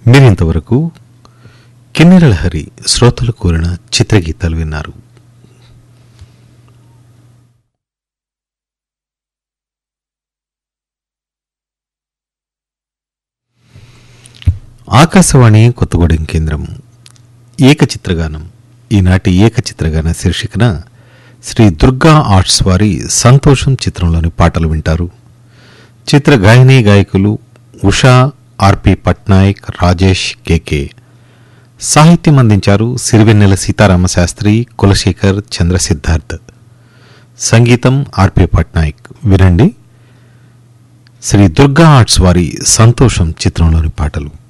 మీరింతవరకు కిన్నెరల హరి శ్రోతలు కోరిన చిత్రగీతాలు విన్నారు ఆకాశవాణి కొత్తగూడెం కేంద్రం ఏకచిత్రగానం ఈనాటి ఏకచిత్రగాన శీర్షికన శ్రీ దుర్గా ఆర్ట్స్ వారి సంతోషం చిత్రంలోని పాటలు వింటారు చిత్ర గాయని గాయకులు ఉషా ఆర్పి పట్నాయక్ రాజేష్ కేకే సాహిత్యం అందించారు సిరివెన్నెల సీతారామ శాస్త్రి కులశేఖర్ చంద్ర సిద్ధార్థ్ సంగీతం ఆర్పి పట్నాయక్ వినండి శ్రీ దుర్గా ఆర్ట్స్ వారి సంతోషం చిత్రంలోని పాటలు